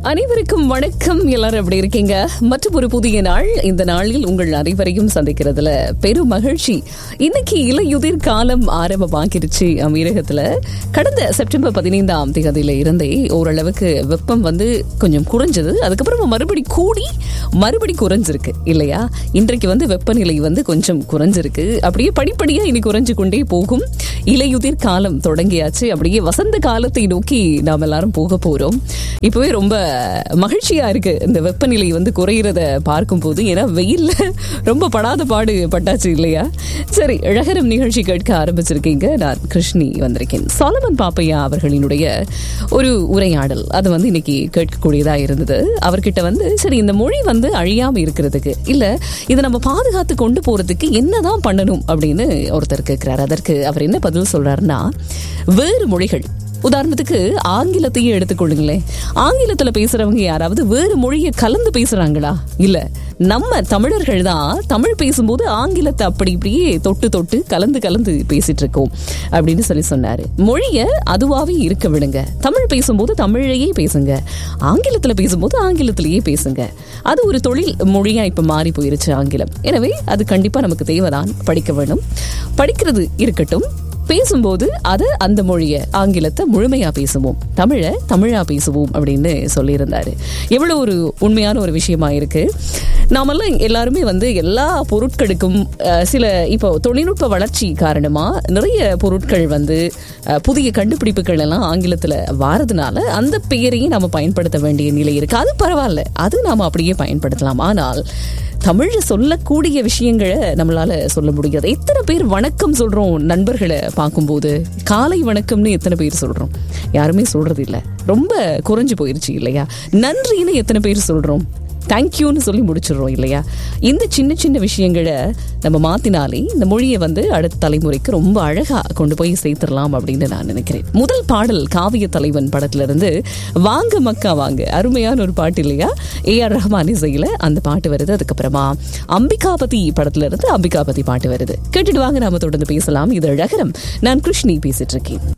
அனைவருக்கும் வணக்கம் எல்லாரும் எப்படி இருக்கீங்க மற்றும் ஒரு புதிய நாள் இந்த நாளில் உங்கள் அனைவரையும் சந்திக்கிறதுல பெரும் மகிழ்ச்சி இன்னைக்கு இலையுதிர் காலம் ஆரம்பமாகிருச்சு அமீரகத்துல கடந்த செப்டம்பர் பதினைந்தாம் தேதியில இருந்தே ஓரளவுக்கு வெப்பம் வந்து கொஞ்சம் குறைஞ்சது அதுக்கப்புறமா மறுபடி கூடி மறுபடி குறைஞ்சிருக்கு இல்லையா இன்றைக்கு வந்து வெப்பநிலை வந்து கொஞ்சம் குறைஞ்சிருக்கு அப்படியே படிப்படியா இனி குறைஞ்சு கொண்டே போகும் இலையுதிர் காலம் தொடங்கியாச்சு அப்படியே வசந்த காலத்தை நோக்கி நாம் எல்லாரும் போக போறோம் இப்பவே ரொம்ப மகிழ்ச்சியா இருக்கு இந்த வெப்பநிலை வந்து குறையிறத பார்க்கும்போது ஏன்னா வெயில்ல ரொம்ப படாத பாடு பட்டாச்சு இல்லையா சரி இழகரம் நிகழ்ச்சி கேட்க ஆரம்பிச்சிருக்கீங்க நான் கிருஷ்ணி வந்திருக்கேன் சாலமன் பாப்பையா அவர்களினுடைய ஒரு உரையாடல் அது வந்து இன்னைக்கு கேட்கக்கூடியதா இருந்தது அவர்கிட்ட வந்து சரி இந்த மொழி வந்து அழியாம இருக்கிறதுக்கு இல்ல இதை நம்ம பாதுகாத்து கொண்டு போறதுக்கு என்னதான் பண்ணணும் அப்படின்னு ஒருத்தர் கேட்கிறார் அதற்கு அவர் என்ன பதில் சொல்றாருன்னா வேறு மொழிகள் உதாரணத்துக்கு ஆங்கிலத்தையே எடுத்துக்கொள்ளுங்களேன் ஆங்கிலத்துல பேசுறவங்க யாராவது வேறு மொழியை கலந்து பேசுறாங்களா இல்ல நம்ம தமிழர்கள் தான் தமிழ் பேசும்போது ஆங்கிலத்தை அப்படி இப்படியே தொட்டு தொட்டு கலந்து கலந்து பேசிட்டு இருக்கோம் அப்படின்னு சொல்லி சொன்னாரு மொழிய அதுவாவே இருக்க விடுங்க தமிழ் பேசும்போது தமிழையே பேசுங்க ஆங்கிலத்துல பேசும்போது ஆங்கிலத்திலேயே பேசுங்க அது ஒரு தொழில் மொழியா இப்ப மாறி போயிருச்சு ஆங்கிலம் எனவே அது கண்டிப்பா நமக்கு தேவைதான் படிக்க வேணும் படிக்கிறது இருக்கட்டும் பேசும்போது அது அந்த மொழியை ஆங்கிலத்தை முழுமையா பேசுவோம் தமிழை தமிழா பேசுவோம் அப்படின்னு சொல்லியிருந்தாரு எவ்வளவு ஒரு உண்மையான ஒரு விஷயமா இருக்கு நாமெல்லாம் எல்லாருமே வந்து எல்லா பொருட்களுக்கும் அஹ், சில இப்போ தொழில்நுட்ப வளர்ச்சி காரணமா நிறைய பொருட்கள் வந்து அஹ், புதிய கண்டுபிடிப்புகள் எல்லாம் ஆங்கிலத்துல வாரதுனால அந்த பெயரையும் நம்ம பயன்படுத்த வேண்டிய நிலை இருக்கு அது பரவாயில்ல அது நாம அப்படியே பயன்படுத்தலாம் ஆனால் தமிழ்ல சொல்லக்கூடிய விஷயங்களை நம்மளால சொல்ல முடியாது எத்தனை பேர் வணக்கம் சொல்றோம் நண்பர்களை பார்க்கும்போது காலை வணக்கம்னு எத்தனை பேர் சொல்றோம் யாருமே சொல்றது இல்ல ரொம்ப குறைஞ்சு போயிருச்சு இல்லையா நன்றின்னு எத்தனை பேர் சொல்றோம் தேங்க்யூன்னு சொல்லி முடிச்சிடுறோம் இல்லையா இந்த சின்ன சின்ன விஷயங்களை நம்ம மாத்தினாலே இந்த மொழியை வந்து அடுத்த தலைமுறைக்கு ரொம்ப அழகா கொண்டு போய் சேர்த்துடலாம் அப்படின்னு நான் நினைக்கிறேன் முதல் பாடல் காவிய தலைவன் படத்துல இருந்து வாங்க மக்கா வாங்க அருமையான ஒரு பாட்டு இல்லையா ஏ ஆர் ரஹ்மான் இசையில அந்த பாட்டு வருது அதுக்கப்புறமா அம்பிகாபதி படத்துல இருந்து அம்பிகாபதி பாட்டு வருது கேட்டுட்டு வாங்க நாம தொடர்ந்து பேசலாம் இது அழகரம் நான் கிருஷ்ணி பேசிட்டு இருக்கேன்